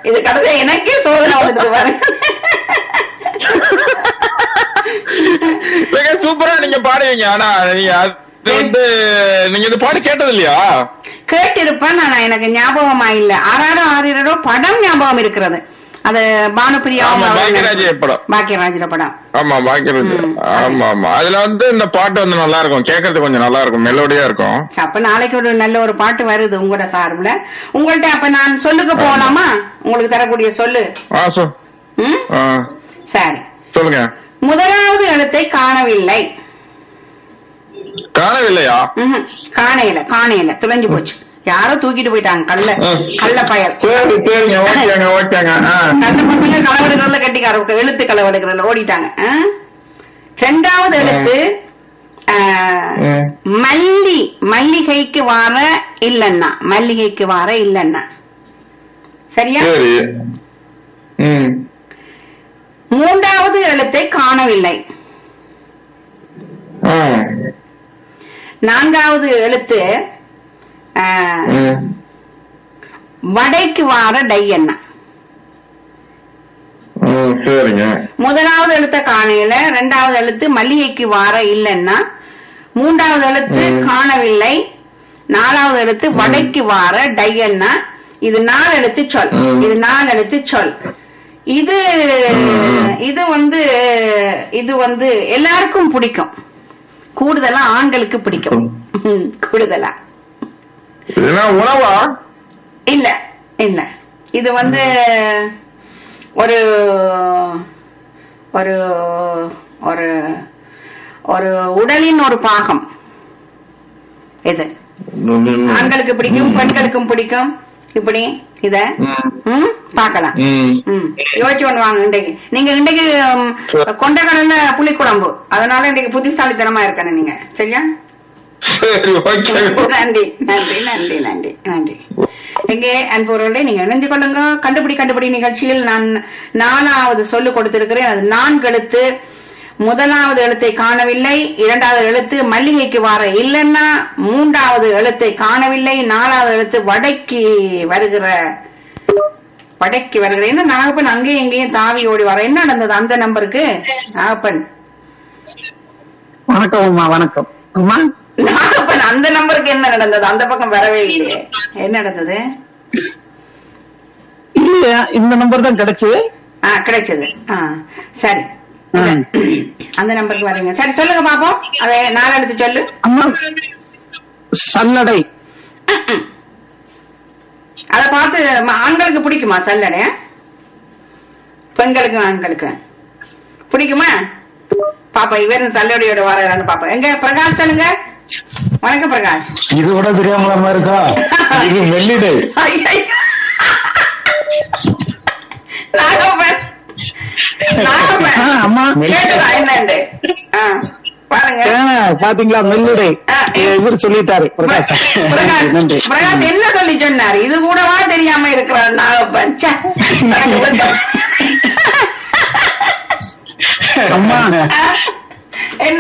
இது கடைசியா எனக்கே சோதனை வந்துட்டு பாருங்க மிக சூப்பரா நீங்க பாடுவீங்க ஆனா நீங்க அது வந்து நீங்க இந்த பாட்டு கேட்டது இல்லையா கேட்டிருப்பேன் ஆனா எனக்கு ஞாபகமா இல்ல ஆறாரோ ஆறிரோ படம் ஞாபகம் இருக்கிறது அது பானுபிரியா ஆமா, பாக்கியராஜ் படம். பாக்கியராஜர படம் ஆமா பாக்கியராஜ் ம். ஆமா ஆமா அதுல வந்து இந்த பாட்டு வந்து நல்லா இருக்கும் கேட்கறது கொஞ்சம் நல்லா இருக்கும் மெலோடியா இருக்கும் அப்ப நாளைக்கு ஒரு நல்ல ஒரு பாட்டு வருது உங்களோட சார்புல உங்கள்ட்ட அப்ப நான் சொல்லுக்கு போகலாமா உங்களுக்கு தரக்கூடிய சொல்லு ஆ சொ ம்? ஆ, சரி சொல்லுங்க முதலாவது எழுத்தை காணவில்லை காணவில்லையா ம்ஹும். காணையில காணையில துளைஞ்சு போச்சு யாரோ தூக்கிட்டு போயிட்டாங்க கள்ள ம். கள்ள பயல் சரி சரிங்க ஓகேங்க ஓகேங்க ஆ. கள்ள பசங்க களவெடுக்கிறதுல கட்டிக்கார எழுத்து களவெடுக்கிறதுல ஓடிட்டாங்க ஆ? ரெண்டாவது எழுத்து ஆ, ம். மல்லி மல்லிகைக்கு வார இல்லன்னா மல்லிகைக்கு வார இல்லன்னா சரியா சரி ம் மூன்றாவது எழுத்தை காணவில்லை ஆ. நான்காவது எழுத்து ஆ, ம். வடைக்கு வார டை என்ன ம், சரிங்க முதலாவது எழுத்த காணையில ரெண்டாவது எழுத்து மல்லிகைக்கு வார இல்லைன்னா மூன்றாவது எழுத்து காணவில்லை நாலாவது எழுத்து வடைக்கு வார டையன்னா இது நாலு எழுத்து சொல் ம். இது நாலு எழுத்து சொல் இது இது வந்து இது வந்து எல்லாருக்கும் பிடிக்கும் கூடுதலா ஆண்களுக்கு பிடிக்கும் ம், கூடுதலா இதுனா உணவா இல்ல இல்ல இது வந்து ஒரு ஒரு ஒரு ஒரு உடலின் ஒரு பாகம் இது ஆண்களுக்கு பிடிக்கும் பெண்களுக்கும் பிடிக்கும் இப்படி இத ம். ம் பார்க்கலாம் ம். ம் யோசிச்சு ஒண்ணு வாங்க இன்றைக்கு நீங்க இன்றைக்கு ம், கொண்டக்கடல்ல புளிக்குழம்பு அதனால இன்றைக்கு புத்திசாலித்தனமா இருக்கணும் நீங்க சரியா சரி ஓகே நன்றி நன்றி நன்றி நன்றி நன்றி எங்கே அன்புறவர்களே நீங்க இணைந்து கொள்ளுங்க கண்டுபிடி கண்டுபிடி நிகழ்ச்சியில் நான் நாலாவது சொல்லு கொடுத்திருக்கிறேன் அது நான்கு எழுத்து முதலாவது எழுத்தை காணவில்லை இரண்டாவது எழுத்து மல்லிகைக்கு வார இல்லைன்னா மூன்றாவது எழுத்தை காணவில்லை நாலாவது எழுத்து வடைக்கு வருகிற வடைக்கு வருகிற என்ன நாகப்பன் அங்கேயும் இங்கேயும் தாவி ஓடி வர என்ன நடந்தது அந்த நம்பருக்கு நாகப்பன் வணக்கம் அம்மா வணக்கம் அம்மா நாகப்பன் அந்த நம்பருக்கு என்ன நடந்தது அந்த பக்கம் வரவே இல்லையே என்ன நடந்தது இல்லையா இந்த நம்பர் தான் கிடைச்சது ஆ கிடைச்சது ஆ சரி ஆ. அந்த நம்பருக்கு வரீங்க சரி சொல்லுங்க பாப்போம் அதை நாலு எடுத்து சொல்லு அம்மா சல்லடை அத பார்த்து ம- ஆண்களுக்கு பிடிக்குமா சல்லடை பெண்களுக்கு ஆண்களுக்கு பிடிக்குமா பாப்பா இவர் சல்லடையோட வரான்னு பாப்பா எங்க பிரகாஷ் சொல்லுங்க வணக்கம் பிரகாஷ் இது கூட தெரியாம இருக்கா இது மெல்லிடை ஐயையோ. நாகப்பன் நாகப்பன் ஆ, அம்மா கேட்டுதா என்னண்டு ஆ, பாருங்க ஆ, பாத்தீங்களா மெல்லுடை ஆ, இவர் சொல்லிட்டாரு பிரகாஷ் பிரகாஷ் நன்றி பிரகாஷ் என்ன சொல்லி சொன்னாரு இது கூடவா தெரியாம இருக்கிறார் நாகப்பன் ச்சே. எனக்கு கொஞ்சம். அம்மா ஆ, என்ன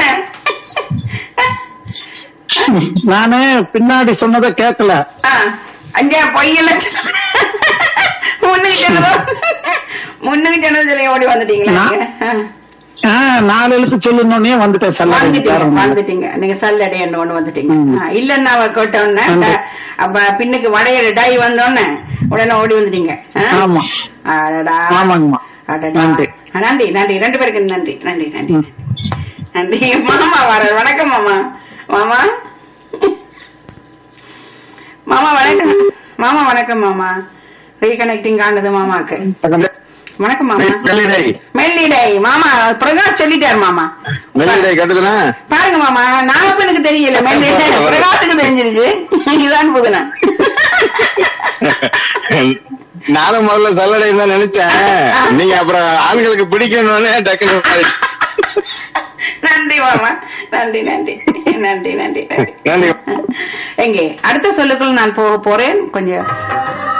நானு பின்னாடி சொன்னதை கேட்கல ஆ, அஞ்சா பொய்யெல்லாம் சொன்ன- முன்னுக்கு சொன்னதோ முன்னுக்கு சொன்னது சொல்லி ஓடி வந்துட்டீங்களா நீங்க? ஆ. ஆ, நாலு எழுத்து சொல்லணுன்னே வந்துட்டேன் சல்லடை வந்துட்டீங்க வேற ஒண்ணும் இல்ல. வந்துட்டீங்க நீங்க சல்லடை என்ன ஒண்ணு வந்துட்டீங்க ம். ஆ, இல்லன்னா அவ கேட்டோன்னே நன்றி. அப்ப பின்னுக்கு வடையில டை வந்தோடனே உடனே ஓடி வந்துட்டீங்க ஆ? ஆமா. அடடா. ஆமாங்கம்மா. அடடா. நன்றி. ஆ, நன்றி நன்றி ரெண்டு பேருக்கு நன்றி நன்றி நன்றி நன்றி மாமா வர வணக்கம் மாமா மாமா மாமா வணக்கம் மாமா வணக்கம் மாமா ரீகனெக்டிங் ஆனது மாமாக்கு வணக்கம் மாமா மெல்லிடை மெல்லிடை மாமா பிரகாஷ் சொல்லிட்டாரு மாமா மெல்லிடை கேட்டதுனா பாருங்க மாமா நாகப்பனுக்கு தெரியல மெல்லிடை பிரகாஷுக்கு தெரிஞ்சிருச்சு இதுதான் புதுனா நானும் முதல்ல சல்லடை தான் நினைச்சேன் நீங்க அப்புறம் ஆண்களுக்கு பிடிக்கணும்னு டக்குனு மாறி- நன்றி மாமா நன்றி நன்றி நன்றி நன்றி நன்றி நன்றி எங்கே அடுத்த சொல்லுக்குள் நான் போக போறேன் கொஞ்சம்